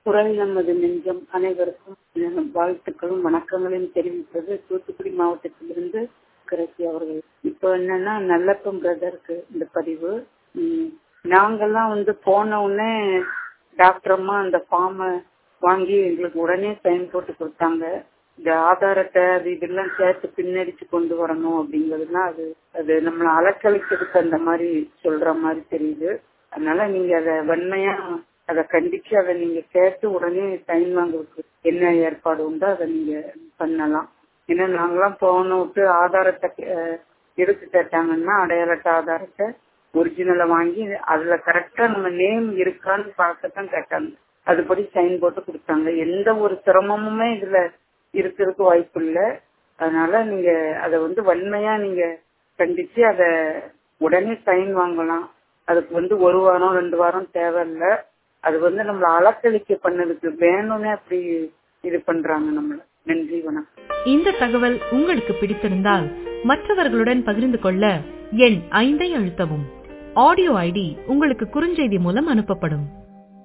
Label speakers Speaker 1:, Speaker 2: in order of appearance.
Speaker 1: குரல் நமது நெஞ்சம் அனைவருக்கும் எனது வாழ்த்துக்களும் வணக்கங்களையும் தெரிவிப்பது தூத்துக்குடி மாவட்டத்திலிருந்து கரசி அவர்கள் இப்போ என்னன்னா நல்லப்பம் பிரதருக்கு இந்த பதிவு ம், நாங்கெல்லாம் வந்து போன உடனே டாக்டர் அம்மா அந்த ஃபார்மை வாங்கி எங்களுக்கு உடனே சைன் போட்டு கொடுத்தாங்க இந்த ஆதார் அட்டை அது இதெல்லாம் சேர்த்து பின்னடிச்சு கொண்டு வரணும் அப்படிங்கிறதுலாம் அது அது நம்மளை அலக்களிக்கிறதுக்கு அந்த மாதிரி சொல்ற மாதிரி தெரியுது அதனால நீங்க அதை வன்மையா அதை கண்டிச்சு அதை நீங்க கேட்டு உடனே சைன் வாங்குறதுக்கு என்ன ஏற்பாடு உண்டோ அதை நீங்க பண்ணலாம் ஏன்னா நாங்களாம் போன விட்டு ஆதாரத்தை அஹ், எடுத்து கேட்டாங்கன்னா அடையாள அட்டை ஆதாரத்தை ஒரிஜினலை வாங்கி அதுல கரெக்டா நம்ம நேம் இருக்கான்னு பார்க்கத்தான் கேட்டாங்க அதுபடி சைன் போட்டு கொடுத்தாங்க எந்த ஒரு சிரமமுமே இதுல இருக்கிறதுக்கு வாய்ப்பு இல்லை அதனால நீங்க அதை வந்து வன்மையா நீங்க கண்டிச்சு அதை உடனே சைன் வாங்கலாம் அதுக்கு வந்து ஒரு வாரம் ரெண்டு வாரம் தேவையில்லை அது வந்து நம்மள அலக்களிக்க பண்ணதுக்கு வேணும்னே அப்படி இது பண்றாங்க நம்மள நன்றி வணக்கம்
Speaker 2: இந்த தகவல் உங்களுக்கு பிடித்திருந்தால் மற்றவர்களுடன் பகிர்ந்து கொள்ள எண் ஐந்தை அழுத்தவும் ஆடியோ ஐடி உங்களுக்கு குறுஞ்செய்தி மூலம் அனுப்பப்படும்